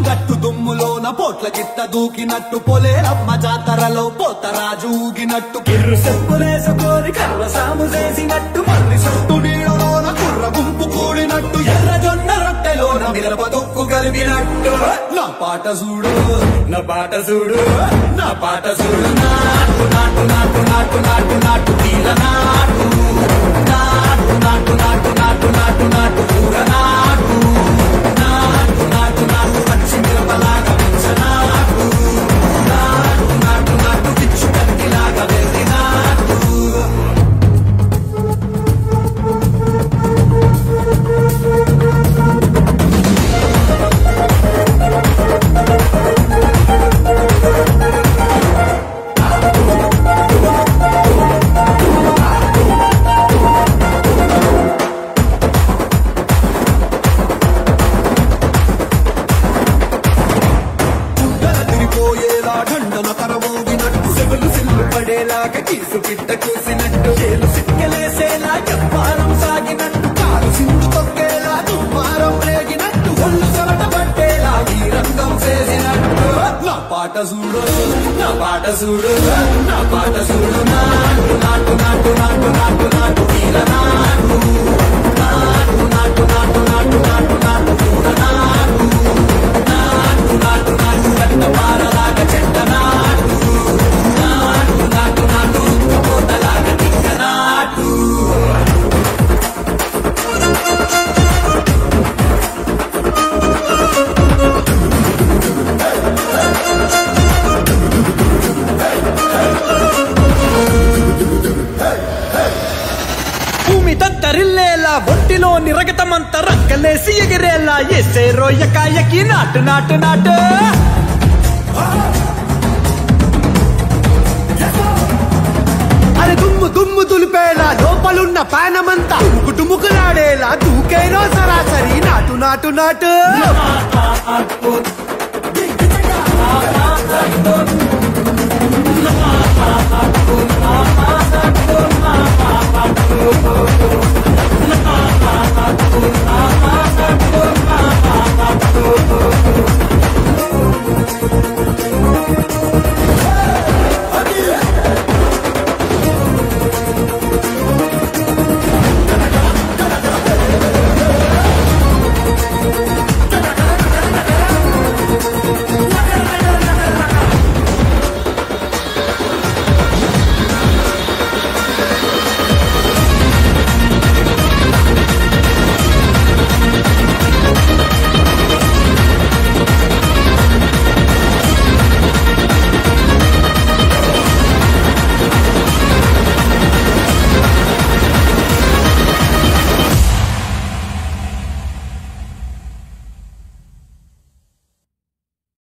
గట్టు దుమ్ములోన పోట్ల గిట్ట దూకినట్టు పొలేరమ్మ జాతరలో పోతరాజు ఊగినట్టు కిర్రు చెప్పులేసుకొని కర్ర సాము చేసినట్టు మర్రి చుట్టూ నీడలోన కుర్ర గుంపు కూడినట్టు ఎర్ర జొన్న రొట్టెలోన మిరప తొక్కు కలిపినట్టు నా పాట చూడు నా పాట చూడు నా పాట చూడు నాటు నాటు నాటు నాటు నాటు నాటు తీల నాటు నాటు నాటు నాటు నాటు నాటు నాటు కూర నాటు నాటు నాటు నాటు పచ్చి మిరపలాగా పెంచ నాటు నాటు నాటు నాటు పిచ్చు కత్తిలాగా వెర్రి నాటు గుండెల తిరిపోయేలా దండన కరమోగినట్టు సెవెలు సిల్లు పడేలాగా కీసు పిట్ట కూసినట్టు చేలు సిక్కలేసేలా చెప్పారం సాగినట్టు కాలు సింధు తొక్కేలా దుమ్మారం రేగినట్టు ఒళ్ళు చెమట పట్టేలా ఈ రంగం చేసినట్టు నా పాట చూడు నా పాట చూడు నా పాట చూడు నాటు నాటు నాటు నాటు నాటు నాటు తీర నాటు నాటు నాటు నాటు నాటు నాటు నాటు కూర నాటు నాటు నాటు నాటు కట్ట పారలాగా చెట్ట నాటు నాటు నాటు నాటు కోతలాగా తిక్క నాటు భూమి దద్దరిల్లేలా ఒంటిలో నిరగతమంత రక్కలేసి ఎగిరేలా ఎసే రోయకాయకి నాటు నాటు నాటు అరే దుమ్ము దుమ్ము దులిపేలా లోపలున్న పానమంతా టుముకులాడేలా దూకేనో సరాసరి నాటు నాటు నాటు నాటు